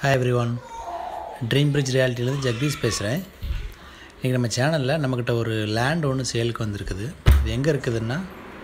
hi everyone dream bridge ரியாலிட்டிலேருந்து ஜெகதீஷ் பேசுகிறேன் இன்றைக்கி நம்ம சேனலில் நம்மக்கிட்ட ஒரு லேண்ட் ஒன்று சேலுக்கு வந்திருக்குது இது எங்கே இருக்குதுன்னா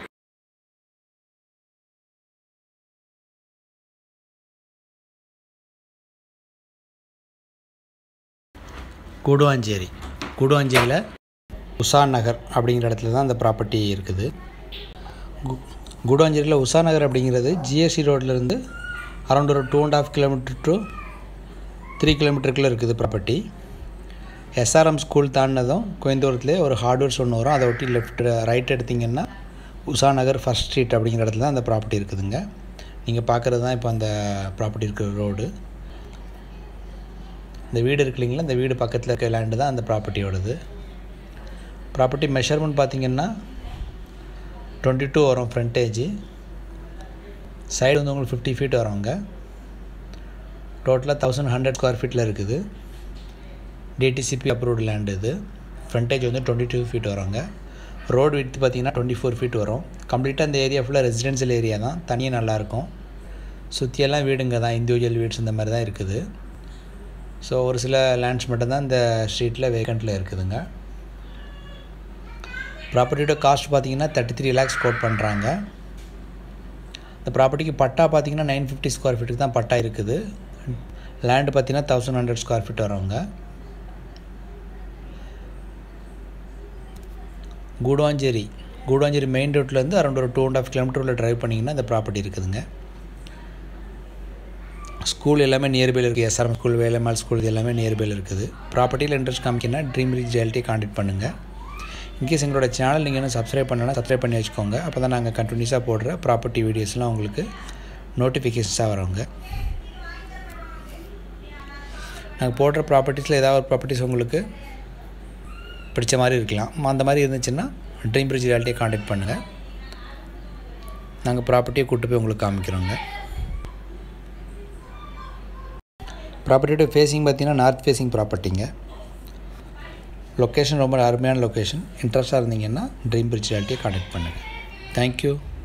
கூடுவாஞ்சேரி கூடுவாஞ்சேரியில் உஷா நகர் அப்படிங்கிற இடத்துல தான் அந்த ப்ராப்பர்ட்டி இருக்குது கு- கூடுவாஞ்சேரியில் உஷா நகர் அப்படிங்கிறது ஜிஎஸ்சி ரோட்லேருந்து அரௌண்ட் ஒரு two and half kilometre to three கிலோமீட்டருக்குள்ளே இருக்குது ப்ராப்பர்ட்டி எஸ்ஆர்எம் ஸ்கூல் தாண்டினதும் கோயம்புத்தூரத்துலேயே ஒரு ஹார்ட்வேர்ஸ் ஒன்று வரும் அதை ஒட்டி லெஃப்ட் ரைட் எடுத்திங்கன்னா உஷா நகர் ஃபர்ஸ்ட் ஸ்ட்ரீட் அப்படிங்கிற இடத்துல தான் அந்த ப்ராப்பர்ட்டி இருக்குதுங்க நீங்கள் பார்க்குறது தான் இப்போ அந்த ப்ராப்பர்ட்டி இருக்கிற ரோடு இந்த வீடு இருக்கு இல்லைங்களா இந்த வீடு பக்கத்தில் இருக்க லேண்டு தான் அந்த ப்ராப்பர்ட்டியோடது ப்ராப்பர்ட்டி மெஷர்மெண்ட் பார்த்தீங்கன்னா டுவெண்ட்டி டூ வரும் ஃப்ரண்டேஜ் சைடு வந்து உங்களுக்கு ஃபிஃப்டி ஃபீட் வருங்க டோட்டலாக தௌசண்ட் ஹண்ட்ரட் ஸ்கொயர் ஃபீட்டில் இருக்குது டிடிசிபி அப்ரூவ்டு லேண்ட் இது ஃப்ரண்டேஜ் வந்து டுவெண்ட்டி டூ ஃபீட் வருங்க ரோடு விட்டு பார்த்தீங்கன்னா டுவெண்ட்டி ஃபோர் ஃபீட் வரும் கம்ப்ளீட்டாக இந்த ஏரியா ஃபுல்லாக ரெசிடென்ஷியல் ஏரியா தான் தனியாக நல்லாயிருக்கும் சுற்றியெல்லாம் வீடுங்க தான் இண்டிவிஜுவல் வீட்ஸ் இந்த மாதிரி தான் இருக்குது ஸோ ஒரு சில லேண்ட்ஸ் மட்டும்தான் இந்த ஸ்ட்ரீட்டில் வேக்கண்ட்டில் இருக்குதுங்க ப்ராப்பர்ட்டியோட காஸ்ட் பார்த்தீங்கன்னா தேர்ட்டி த்ரீ லேக்ஸ் கோட் பண்ணுறாங்க இந்த ப்ராப்பர்ட்டிக்கு பட்டா பார்த்தீங்கன்னா நைன் ஃபிஃப்டி ஸ்கொயர் ஃபீட்டுக்கு தான் பட்டா இருக்குது லேண்டு பார்த்தீங்கன்னா தௌசண்ட் ஹண்ட்ரட் ஸ்கொயர் ஃபீட் வருவாங்க கூடுவாஞ்சேரி கூடுவாஞ்சேரி மெயின் ரோட்லேருந்து அரௌண்ட் ஒரு டூ அண்ட் ஆஃப் கிலோமீட்டர் உள்ள ட்ரைவ் பண்ணிங்கன்னா இந்த ப்ராப்பர்ட்டி இருக்குதுங்க ஸ்கூல் எல்லாமே நியர்பையில் இருக்குது எஸ்ஆர்எம் ஸ்கூல் வேலம்மாள் ஸ்கூல் இது எல்லாமே நியர்பையில் இருக்குது ப்ராப்பர்ட்டியில் இன்ட்ரெஸ்ட் காமிக்கினா ட்ரீம் ரீச் ஜெயல்ட்டி காண்டாக்ட் பண்ணுங்கள் இன்கேஸ் எங்களோட சேனல் நீங்கள் இன்னும் சப்ஸ்கிரைப் பண்ணலன்னா சப்ஸ்கிரைப் பண்ணி வச்சுக்கோங்க அப்போ தான் நாங்கள் கண்டினியூஸாக போடுற ப்ராப்பர்ட்டி வீடியோஸ்லாம் உங்களுக்கு நோட்டிஃபிகேஷன்ஸாக வருங்க நாங்கள் போடுற ப்ராப்பர்ட்டிஸில் ஏதாவது ஒரு ப்ராப்பர்ட்டிஸ் உங்களுக்கு பிடிச்ச மாதிரி இருக்கலாம் அந்த மாதிரி இருந்துச்சுன்னா ட்ரீம் பிரிட்ஜ் ரியாலிட்டியை காண்டாக்ட் பண்ணுங்கள் நாங்கள் ப்ராப்பர்ட்டியை கூட்டு போய் உங்களுக்கு காமிக்கிறோங்க ப்ராப்பர்ட்டியோட ஃபேஸிங் பார்த்தீங்கன்னா நார்த் ஃபேஸிங் ப்ராப்பர்ட்டிங்க லொக்கேஷன் ரொம்ப அருமையான லொக்கேஷன் இன்ட்ரெஸ்ட்டாக இருந்தீங்கன்னா ட்ரீம் பிரிட்ஜ் ரியாலிட்டியை காண்டாக்ட் பண்ணுங்கள் தேங்க்யூ